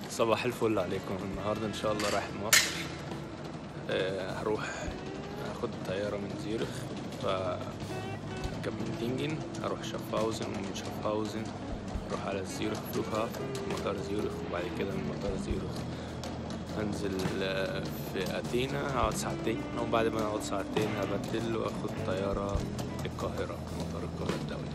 صباح الفل عليكم النهاردة إن شاء الله رايح مصر آه، هروح هاخد طيارة من زيورخ ف أركب من دينجن هروح شافهاوزن ومن شافهاوزن أروح على زيورخ فلوغهافن مطار زيورخ وبعد كده من مطار زيورخ هنزل آه، في أثينا هقعد ساعتين وبعد ما أقعد ساعتين هبدل وآخد طيارة القاهرة مطار القاهرة الدولي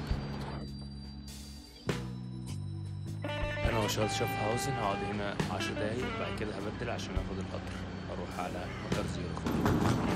انا وشارلز شافهاوزن هقعد هنا عشر دقايق بعد كده هبدل عشان اخد القطر اروح على مطار زيورخ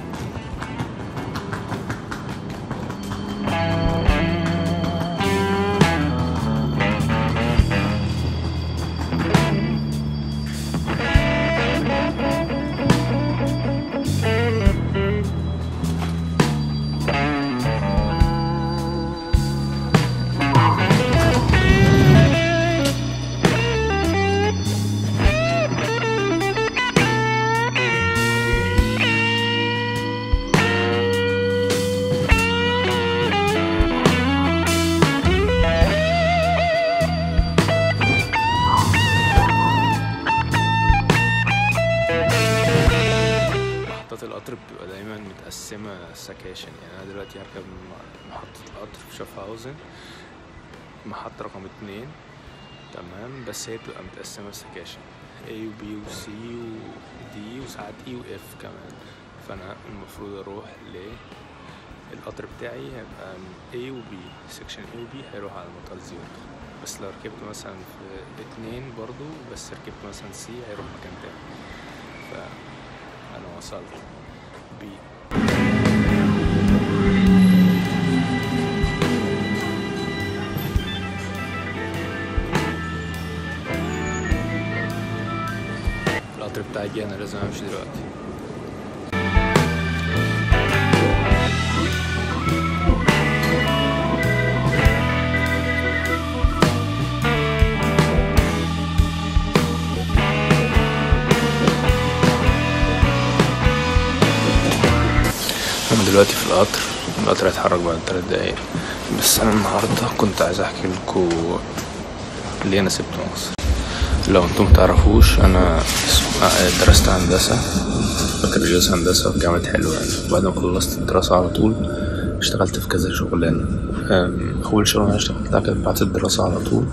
محطات القطر بتبقى دايما متقسمة سكاشن يعني أنا دلوقتي هركب م- محطة القطر في شافهاوزن محطة رقم اتنين تمام بس هي بتبقى متقسمة سكاشن A و B و C و D وساعات E و F كمان فأنا المفروض أروح ل القطر بتاعي هيبقى من A و B سكشن A و B هيروح على مطار زيورخ بس لو ركبت مثلا في اتنين برضو بس ركبت مثلا C هيروح مكان تاني فأنا وصلت B القطر بتاعي جه انا لازم امشي دلوقتي انا دلوقتي في القطر القطر هيتحرك بعد تلات دقايق بس انا النهارده كنت عايز احكي لكم ليه انا سبت مصر لو انتم متعرفوش انا اسم- درست هندسة بكالوريوس هندسة في جامعة حلوان وبعد ما خلصت الدراسة على طول اشتغلت في كذا شغلانة أم، أول شغلانة اشتغلتها كانت بعد الدراسة على طول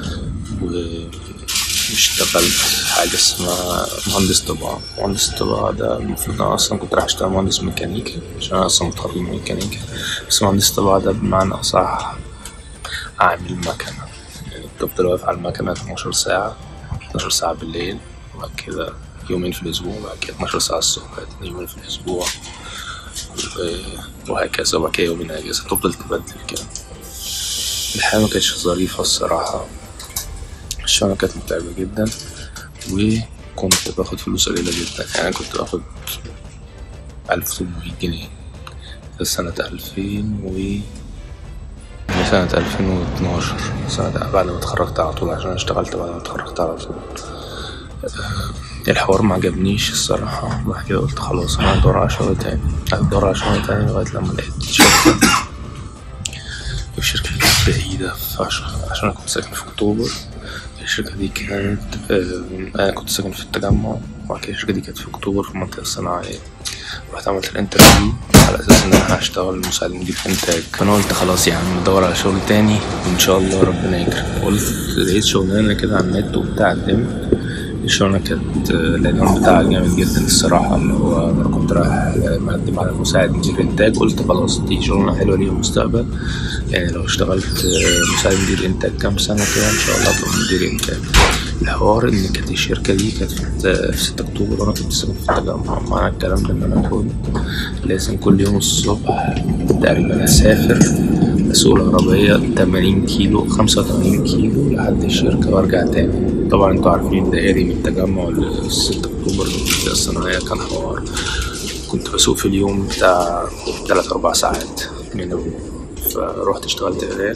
واشتغلت حاجة اسمها مهندس طباعة مهندس الطباعة ده المفروض أنا أصلا كنت رايح أشتغل مهندس ميكانيكا عشان أنا أصلا متخرج من ميكانيكا بس مهندس الطباعة ده بمعنى أصح عامل مكنة يعني بتفضل واقف على المكنة 12 ساعة 12 ساعة بالليل وبعد كده يومين في الأسبوع وبعد كده 12 ساعة الصبح يومين في الأسبوع و- وهكذا وبعد كده يومين أجازة تفضل تبدل كده الحياة ما كانتش ظريفة الصراحة الشغلانة كانت متعبة جدا وكنت باخد فلوس قليلة جدا يعني أنا كنت باخد ألف وتمنمية جنيه في سنة ألفين و سنة ألفين واتناشر سنة بعد ما اتخرجت على طول عشان أنا اشتغلت بعد ما اتخرجت على طول آه، الحوار ما عجبنيش الصراحة بعد كده قلت خلاص أنا هدور على شغل تاني هدور على شغل تاني لغاية لما لقيت شركة والشركة دي كانت بعيدة فعشان عشان أنا كنت ساكن في أكتوبر الشركة دي كانت آه، أنا كنت ساكن في التجمع وبعد كده الشركة دي كانت في أكتوبر في المنطقة الصناعية رحت عملت الانترفيو على اساس ان انا هشتغل مساعد مدير انتاج فانا قلت خلاص يا عم ادور على شغل تاني وان شاء الله ربنا يكرم قلت لقيت شغلانه كده على النت وبتاع قدمت الشغلانه كانت آه، العنوان بتاعها جامد جدا الصراحه اللي هو انا كنت رايح آه، مقدم على مساعد مدير انتاج قلت خلاص دي شغلانه حلوه ليها مستقبل يعني لو اشتغلت آه، مساعد مدير انتاج كام سنه كده ان شاء الله ابقى مدير انتاج الحوار ان كانت الشركه دي كانت في في 6 اكتوبر وانا كنت ساكن في التجمع معنى الكلام ده ان انا كنت لازم كل يوم الصبح تقريبا اسافر اسوق العربيه 80 كيلو 85 كيلو لحد الشركه وارجع تاني طبعا انتوا عارفين دائري من التجمع ل 6 اكتوبر المنطقه الصناعيه كان حوار كنت بسوق في اليوم بتاع 3 4 ساعات منهم فروحت اشتغلت هناك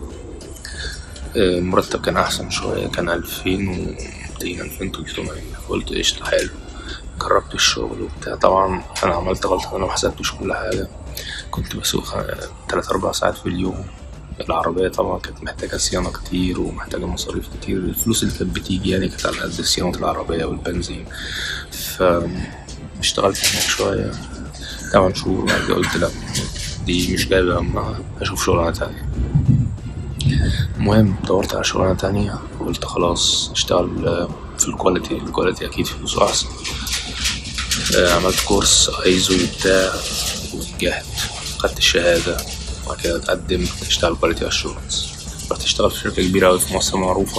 المرتب كان أحسن شوية كان ألفين ومتين ألفين تلتمية فقلت قشطة حلو جربت الشغل وبتاع طبعا أنا عملت غلطة أنا محسبتش كل حاجة كنت بسوق خ- تلات أربع ساعات في اليوم العربية طبعا كانت محتاجة صيانة كتير ومحتاجة مصاريف كتير الفلوس اللي كانت بتيجي يعني كانت على قد صيانة العربية والبنزين ف اشتغلت هناك شوية تمن شهور وبعد كده قلت لأ دي مش جايبة همها أشوف شغلانة تانية المهم دورت على شغلانة تانية وقلت خلاص اشتغل آه، في الكواليتي الكواليتي أكيد فلوسه أحسن آه، عملت كورس ايزو وبتاع ونجحت خدت الشهادة وبعد كده اتقدم اشتغل كواليتي اشورنس رحت اشتغل في شركة كبيرة أوي في مصر معروفة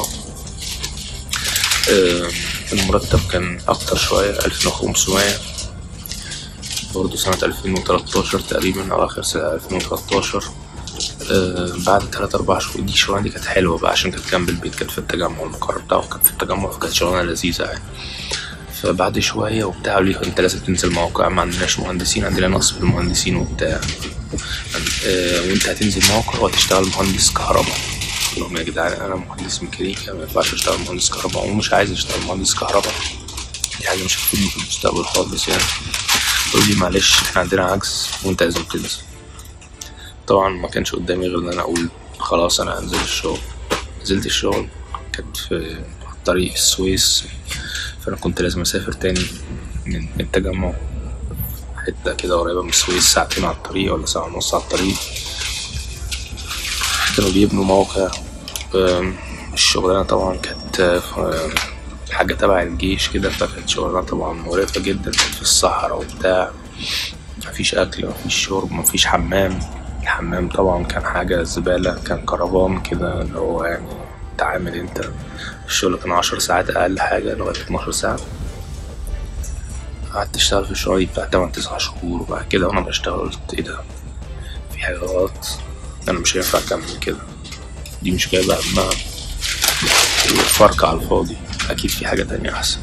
آه، المرتب كان أكتر شوية ألفين وخمسمية برضه سنة ألفين وتلاتاشر تقريبا أو آخر سنة ألفين وتلاتاشر آه، بعد تلات أربع شهور دي الشغلانة دي كانت حلوة بقى عشان كانت جنب البيت كانت في التجمع المقر بتاعه كانت في التجمع فكانت شغلانة لذيذة يعني فبعد شوية وبتاع قالوا لي انت لازم تنزل موقع ما عندناش مهندسين عندنا نقص في المهندسين وبتاع آه، وانت هتنزل موقع وهتشتغل مهندس كهرباء قلت لهم يا جدعان انا مهندس ميكانيكا ما ينفعش اشتغل مهندس كهرباء ومش عايز اشتغل مهندس كهرباء دي حاجة مش هتفيدني في المستقبل خالص يعني قالوا لي معلش احنا عندنا عجز وانت لازم تنزل طبعا ما كانش قدامي غير ان انا اقول خلاص انا هنزل الشغل نزلت الشغل كانت في طريق السويس فانا كنت لازم اسافر تاني من التجمع حتة كده قريبة من السويس ساعتين على الطريق ولا ساعة ونص على الطريق كانوا بيبنوا موقع أم، الشغلانة طبعا كانت أم، حاجة تبع الجيش كده فكانت شغلانة طبعا مرهقة جدا كانت في الصحراء وبتاع مفيش أكل مفيش شرب مفيش حمام الحمام طبعا كان حاجة زبالة كان كرفان كده اللي هو يعني تعامل انت الشغل كان عشر ساعات أقل حاجة لغاية اتناشر ساعة قعدت أشتغل في الشغل دي بتاع تمن تسع شهور وبعد كده وأنا بشتغل قلت إيه ده في حاجة غلط أنا مش هينفع أكمل كده دي مش جايبة همها فرق على الفاضي أكيد في حاجة تانية أحسن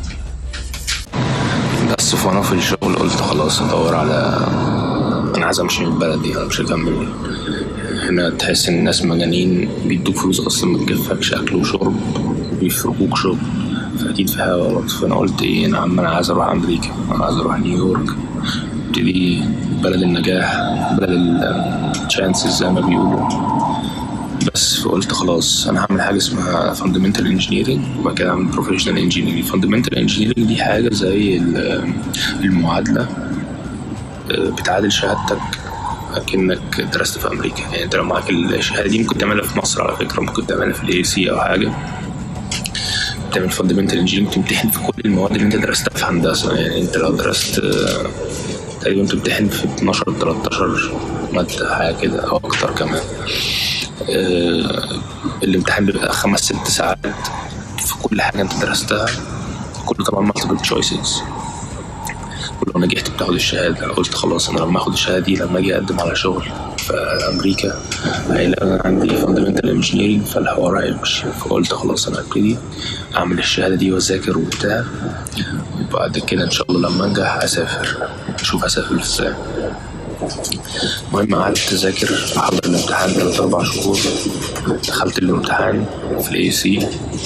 بس فأنا في الشغل قلت خلاص أدور على أنا عايز أمشي من البلد دي أنا مش هكمل هنا تحس إن الناس مجانين بيدوك فلوس أصلا ما تكفكش أكل وشرب بيفرقوك شرب فأكيد في حاجة غلط فأنا قلت إيه أنا عم أنا عايز أروح أمريكا أنا عايز أروح نيويورك ابتدي بلد النجاح بلد التشانسز زي ما بيقولوا بس فقلت خلاص انا هعمل حاجه اسمها fundamental engineering وبعد كده اعمل professional engineering fundamental engineering دي حاجه زي ال- المعادله آه، بتعادل شهادتك اكنك درست في امريكا يعني انت لو معاك الشهاده دي ممكن تعملها في مصر على فكره ممكن تعملها في الاي سي او حاجه تعمل fundamental engineering تمتحن في كل المواد اللي انت درستها في هندسه يعني انت لو درست آه، تقريبا بتمتحن في 12 13 ماده حاجه كده او اكتر كمان آه، الامتحان بيبقى خمس ست ساعات في كل حاجة أنت درستها كله طبعا multiple choices ولو نجحت بتاخد الشهادة قلت خلاص أنا لما آخد الشهادة دي لما أجي أقدم على شغل في أمريكا هيلاقي أنا عندي fundamental engineering فالحوار هيمشي فقلت خلاص أنا هبتدي أعمل الشهادة دي وأذاكر وبتاع وبعد كده إن شاء الله لما أنجح أسافر أشوف أسافر إزاي المهم قعدت أذاكر أحضر الامتحان تلات أربع شهور دخلت الامتحان في الاي سي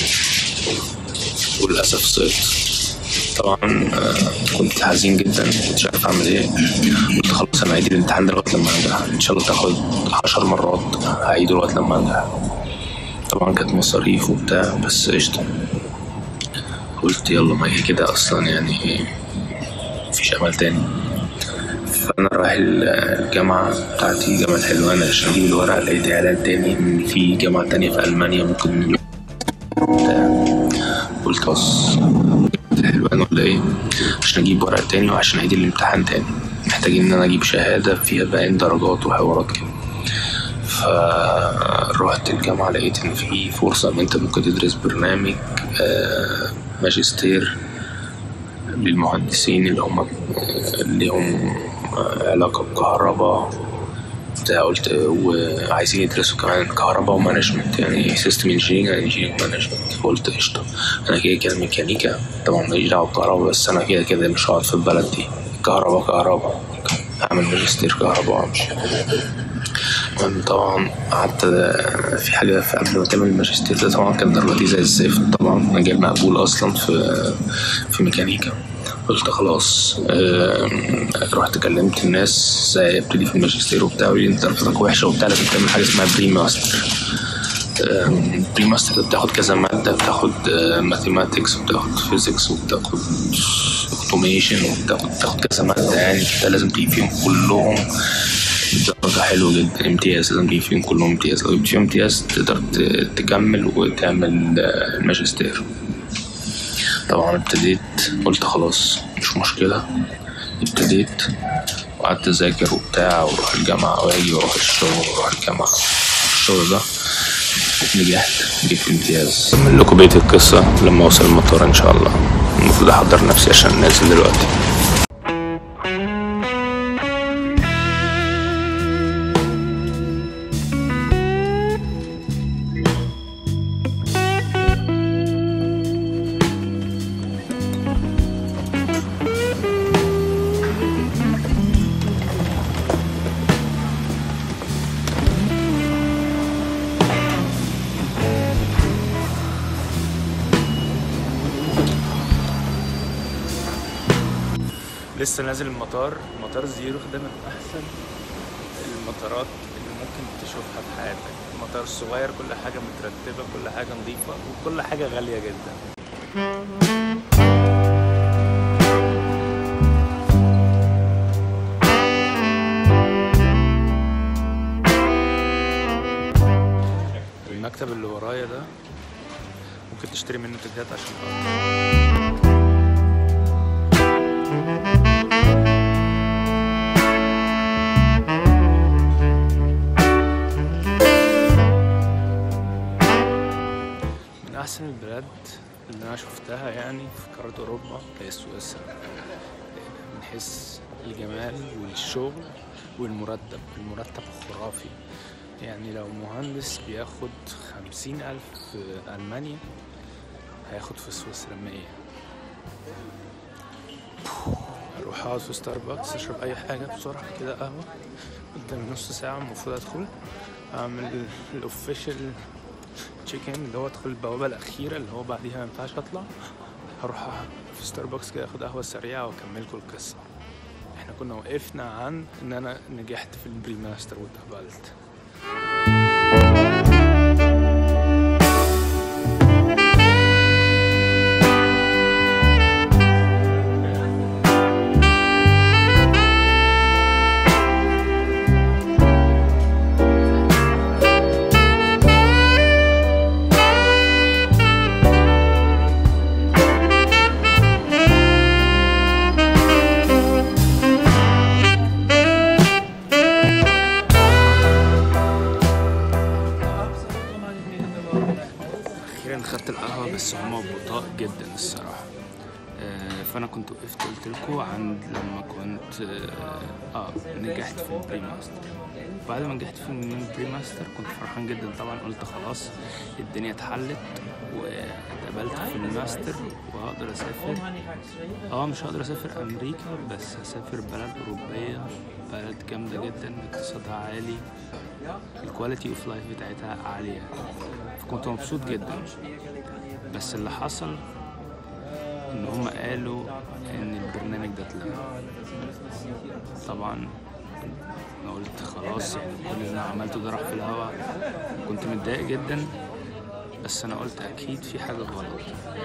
وللأسف سقطت طبعا آه، كنت حزين جدا مش عارف أعمل إيه قلت خلاص أنا هعيد الامتحان ده لغاية لما أنجح إن شاء الله تاخد عشر مرات هعيده لغاية لما أنجح طبعا كانت مصاريف وبتاع بس قشطة قلت يلا ما هي كده أصلا يعني مفيش أمل تاني فأنا رايح الجامعة بتاعتي جامعة حلوان عشان أجيب الورق لقيت إعلان تاني إن في جامعة تانية في ألمانيا ممكن بتاع. قلت بص حلوان ولا إيه عشان أجيب ورق تاني وعشان أعيد الامتحان تاني محتاجين إن أنا أجيب شهادة فيها باين درجات وحوارات كده فروحت الجامعة لقيت إن في فرصة إن أنت ممكن تدرس برنامج آه، ماجستير للمهندسين اللي هم اللي هم علاقة بكهرباء بتاع قلت وعايزين يدرسوا كمان كهرباء ومانجمنت يعني سيستم انجينيرنج انجينيرنج مانجمنت فقلت قشطة أنا كده كده ميكانيكا طبعا ماليش دعوة بالكهرباء بس أنا كده كده مش هقعد في البلد دي كهرباء كهرباء هعمل ماجستير كهرباء وأمشي المهم طبعا قعدت في حاجة في قبل ما تعمل الماجستير ده طبعا كان درجاتي زي الزفت طبعا أنا جايب مقبول أصلا في في ميكانيكا قلت خلاص آم، رحت كلمت الناس ازاي ابتدي في الماجستير وبتاع قالوا لي انت درجتك وحشه وبتاع لازم تعمل حاجه اسمها بري ماستر بري ماستر بتاخد كذا ماده بتاخد ماثيماتكس وبتاخد فيزيكس وبتاخد اوتوميشن وبتاخد بتاخد كذا ماده يعني انت لازم تجيب فيهم كلهم درجة حلوة جدا امتياز لازم تجيب فيهم كلهم امتياز لو جبت فيهم امتياز تقدر ت- تكمل وتعمل آه، الماجستير طبعا ابتديت قلت خلاص مش مشكلة ابتديت وقعدت أذاكر وبتاع وأروح الجامعة وأجي وأروح الشغل وأروح الجامعة الشغل ده نجحت جبت امتياز أكمل لكم بقية القصة لما أوصل المطار إن شاء الله المفروض أحضر نفسي عشان نازل دلوقتي لسه نازل المطار مطار زيرو ده من احسن المطارات اللي ممكن تشوفها في حياتك مطار صغير كل حاجه مترتبه كل حاجه نظيفه وكل حاجه غاليه جدا المكتب اللي ورايا ده ممكن تشتري منه تيكيتات عشان خاطر من أحسن البلاد اللي أنا شفتها يعني في قارة أوروبا هي سويسرا من حيث الجمال والشغل والمرتب المرتب خرافي يعني لو مهندس بياخد خمسين ألف في ألمانيا هياخد في سويسرا مية أروح أقعد في ستاربكس أشرب أي حاجة بسرعة كده قهوة قدامي نص ساعة المفروض أدخل أعمل الأوفيشال تشيكن اللي هو ادخل البوابة الأخيرة اللي هو بعديها ما ينفعش أطلع هروح في ستاربكس كده اخد قهوة سريعة واكملكوا القصة احنا كنا وقفنا عن ان انا نجحت في البري ماستر واتقبلت اخيرا خدت القهوه بس هما بطاء جدا الصراحه آه، فانا كنت وقفت قلت لكم عند لما كنت اه آه، نجحت في البري ماستر بعد ما نجحت في البري ماستر كنت فرحان جدا طبعا قلت خلاص الدنيا اتحلت واتقبلت في الماستر وهقدر اسافر اه مش هقدر اسافر امريكا بس هسافر بلد اوروبيه بلد جامده جدا اقتصادها عالي الكواليتي اوف لايف بتاعتها عاليه فكنت مبسوط جدا بس اللي حصل ان هم قالوا ان البرنامج ده اتلغى طبعا انا قلت خلاص يعني كل اللي انا عملته ده راح في الهوا كنت متضايق جدا بس انا قلت اكيد في حاجه غلط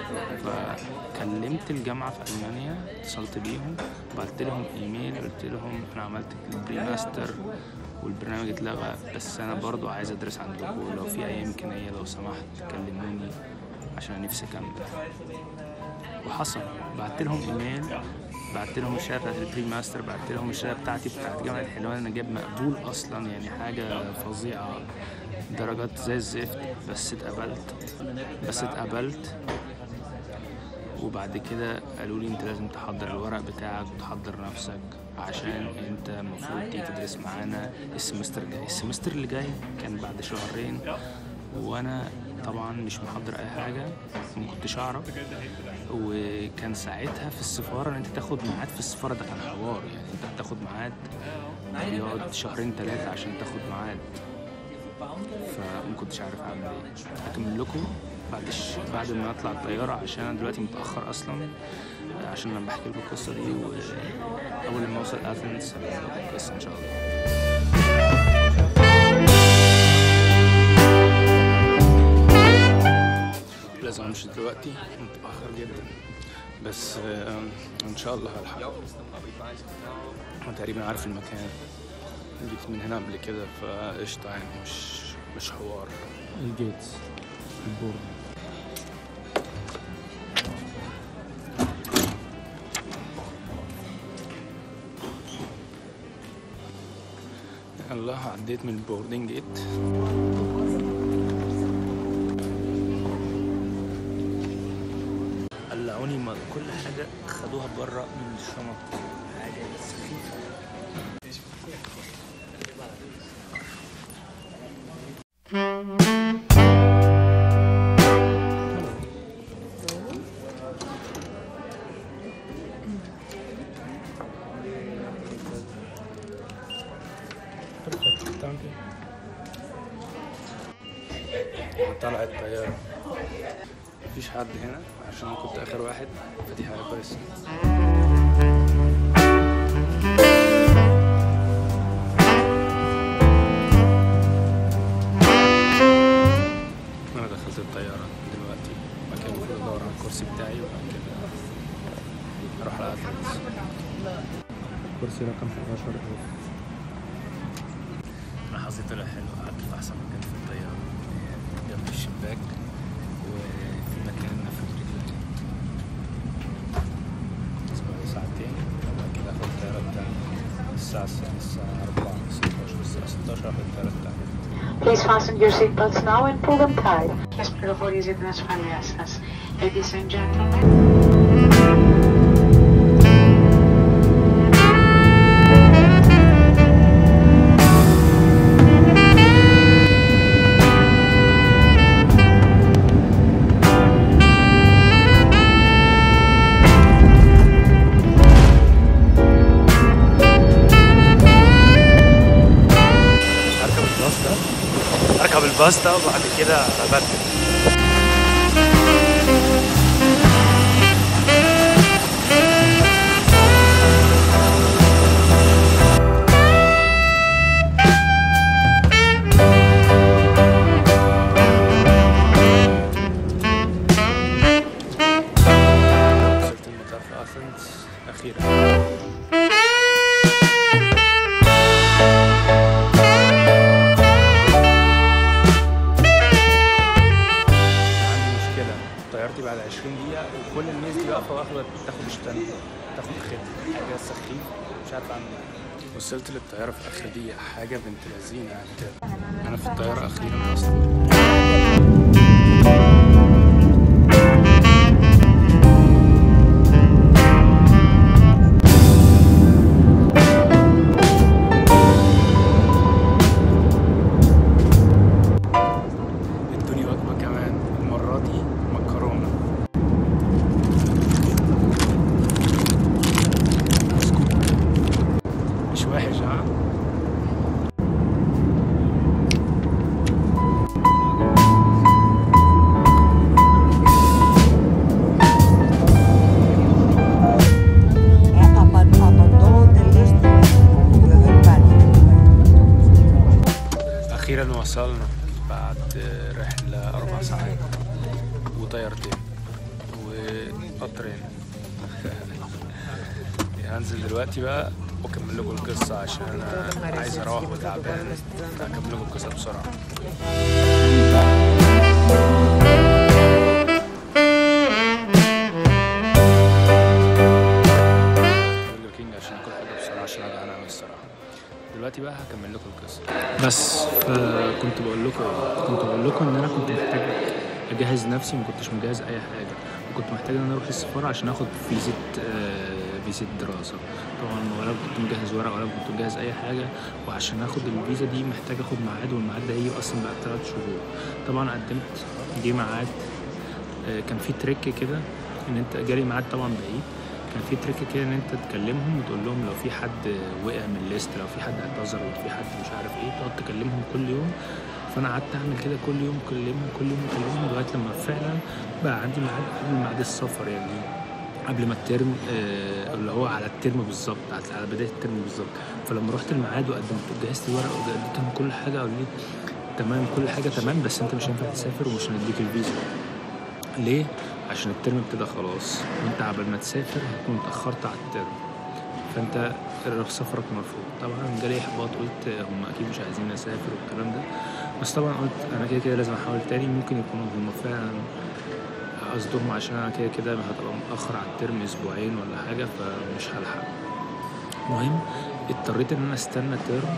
فكلمت الجامعه في المانيا اتصلت بيهم بعت لهم ايميل قلت لهم انا عملت البري ماستر والبرنامج اتلغى بس انا برضو عايز ادرس عندكم لو في اي امكانيه لو سمحت كلموني عشان نفسي اكمل وحصل بعت لهم ايميل بعت لهم الشهاده بتاعت البري ماستر بعت لهم الشهاده بتاعتي بتاعت جامعه حلوان انا جايب مقبول اصلا يعني حاجه فظيعه درجات زي الزفت بس اتقبلت بس اتقبلت وبعد كده قالوا لي انت لازم تحضر الورق بتاعك وتحضر نفسك عشان انت المفروض تيجي تدرس معانا السمستر الجاي السمستر اللي جاي كان بعد شهرين وانا طبعا مش محضر اي حاجه ما كنتش اعرف وكان ساعتها في السفاره ان انت تاخد ميعاد في السفاره ده كان حوار يعني انت بتاخد ميعاد بيقعد شهرين ثلاثه عشان تاخد ميعاد فما كنتش عارف اعمل ايه هكمل لكم بعد الش... بعد ما اطلع الطياره عشان انا دلوقتي متاخر اصلا عشان انا بحكي لكم القصه دي واول ما اوصل اثنز هبقى لكم القصه ان شاء الله لازم امشي دلوقتي متاخر جدا بس آه، ان شاء الله هلحق انا تقريبا عارف المكان جيت من هنا قبل كده فقشطة يعني مش مش حوار الجيت البورد يلا عديت من البوردنج جيت قلعوني ما كل حاجة خدوها بره من الشنط حاجة سخيفة طلع الطيارة مفيش حد هنا عشان أنا كنت آخر واحد فدي حاجة كويسة أنا دخلت الطيارة دلوقتي بعد كده المفروض أدور على الكرسي بتاعي وبعد كده أروح على أثنز كرسي رقم 11 أنا حظي طلع حلو قعدت في أحسن مكان في الطيارة جنب الشباك وفي مكان نفذ رجلي اسبوع ساعتين وبعد كده اخد الطيارة بتاعتي الساعة الساعة 4 16 الساعة 16 اخد الطيارة بتاعتي Please fasten your seatbelts now and pull them tight. Las πληροφορίες για την ασφάλειά σας. Ladies and gentlemen. اركب الباص ده اركب الباص ده وبعد كده ابدل وصلت المطار في اثنز اخيرا عندي مشكلة طيارتي بعد 20 دقيقة وكل الناس دي واقفة واخدة تاخد اشتنى تاخد خد حاجة سخيف مش عارف اعمل ايه وصلت للطيارة في آخر دقيقة حاجة بنت لذينة يعني كده أنا في الطيارة أخيرا أصلا ادوني وجبة كمان المرة دي مكرونة مش وحش ها Απαντώ, απαντώ τελείως δεν υπάρχει. أخيرا وصلنا بعد رحلة أربع ساعات وطيارتين وقطرين هنزل دلوقتي بقى واكمل لكم القصة عشان أنا عايز أروح وتعبان فهكمل لكم القصة بسرعة برجر كينج عشان كل حاجة بسرعة عشان أرجع أنام الصراحة دلوقتي بقى هكمل لكم القصة بس فكنت بقول لكم إيه؟ كنت بقول لكم ان انا كنت محتاج اجهز نفسي ما كنتش مجهز اي حاجه وكنت محتاج ان انا اروح السفاره عشان اخد فيزا آه، فيزا دراسه طبعا ولا كنت مجهز ورق ولا كنت مجهز اي حاجه وعشان اخد الفيزا دي محتاج اخد ميعاد والميعاد ده هيجي اصلا بعد ثلاث شهور طبعا قدمت جه ميعاد آه، كان في تريك كده ان انت جالي ميعاد طبعا بعيد كان في تريك كده ان انت تكلمهم وتقول لهم لو في حد وقع من الليست لو في حد اعتذر لو في حد مش عارف ايه تقعد تكلمهم كل يوم فانا قعدت اعمل كده كل يوم اكلمهم كل يوم اكلمهم لغايه لما فعلا بقى عندي ميعاد قبل ميعاد السفر يعني قبل ما الترم آه، اللي هو على الترم بالظبط على- على بدايه الترم بالظبط فلما رحت الميعاد وقدمت جهزت الورق واديتهم كل حاجه قالوا لي تمام كل حاجه تمام بس انت مش هينفع تسافر ومش هنديك الفيزا ليه عشان الترم ابتدى خلاص وانت عبال ما تسافر هتكون اتاخرت على الترم فانت سفرك مرفوض طبعا جالي احباط قلت هم اكيد مش عايزين اسافر والكلام ده بس طبعا قلت انا كده كده لازم احاول تاني ممكن يكونوا هم فعلا قصدهم عشان انا كده كده هتبقى متاخر على الترم اسبوعين ولا حاجه فمش هلحق المهم اضطريت ان انا استنى ترم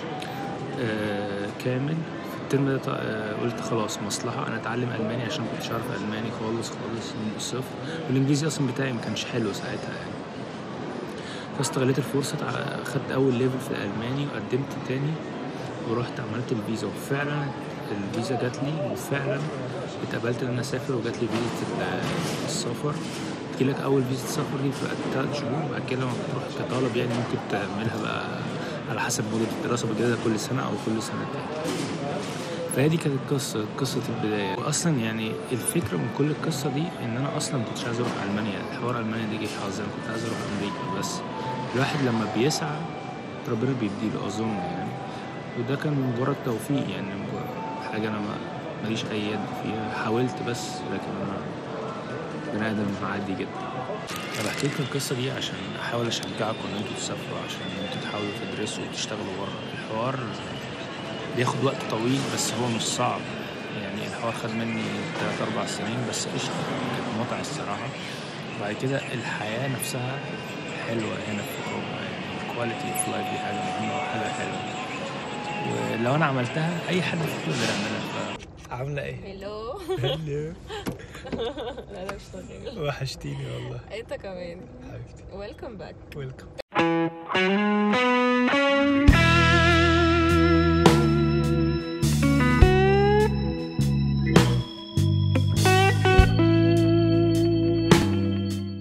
آه كامل في الترم ده ط- آه قلت خلاص مصلحة أنا أتعلم ألماني عشان ما كنتش أعرف ألماني خالص خالص من الصفر والإنجليزي أصلا بتاعي ما كانش حلو ساعتها يعني فاستغليت الفرصة تع- خدت أول ليفل في الألماني وقدمت تاني ورحت عملت الفيزا وفعلا الفيزا جات لي وفعلا اتقبلت ان انا اسافر وجات لي فيزا ال- السفر تجيلك اول فيزا سفر دي بتبقى تلات شهور بعد كده لما بتروح كطالب يعني ممكن تعملها بقى على حسب مدة الدراسة بتجددها كل سنة أو كل سنتين فهي دي كانت القصة قصة البداية وأصلا يعني الفكرة من كل القصة دي إن أنا أصلا كنتش عايز أروح ألمانيا الحوار ألمانيا دي جه حظ أنا كنت عايز أروح أمريكا بس الواحد لما بيسعى ربنا بيديله أظن يعني وده كان مجرد توفيق يعني مجرد حاجة أنا ما ماليش أي يد فيها حاولت بس لكن أنا بني آدم عادي جدا أنا بحكي لكم القصة دي عشان أحاول أشجعكم إن أنتوا تسافروا عشان أنتوا تحاولوا تدرسوا وتشتغلوا بره الحوار بياخد وقت طويل بس هو مش صعب يعني الحوار خد مني تلات أربع سنين بس قشطة كانت متعة الصراحة بعد كده الحياة نفسها حلوة هنا في أوروبا يعني الكواليتي اوف لايف دي حاجة مهمة وحاجة حلوة ولو أنا عملتها أي حد فيكم يقدر يعملها ف... عاملة إيه؟ هلو هلو لا لا مش طبيعي وحشتيني والله انت كمان حبيبتي ويلكم باك ويلكم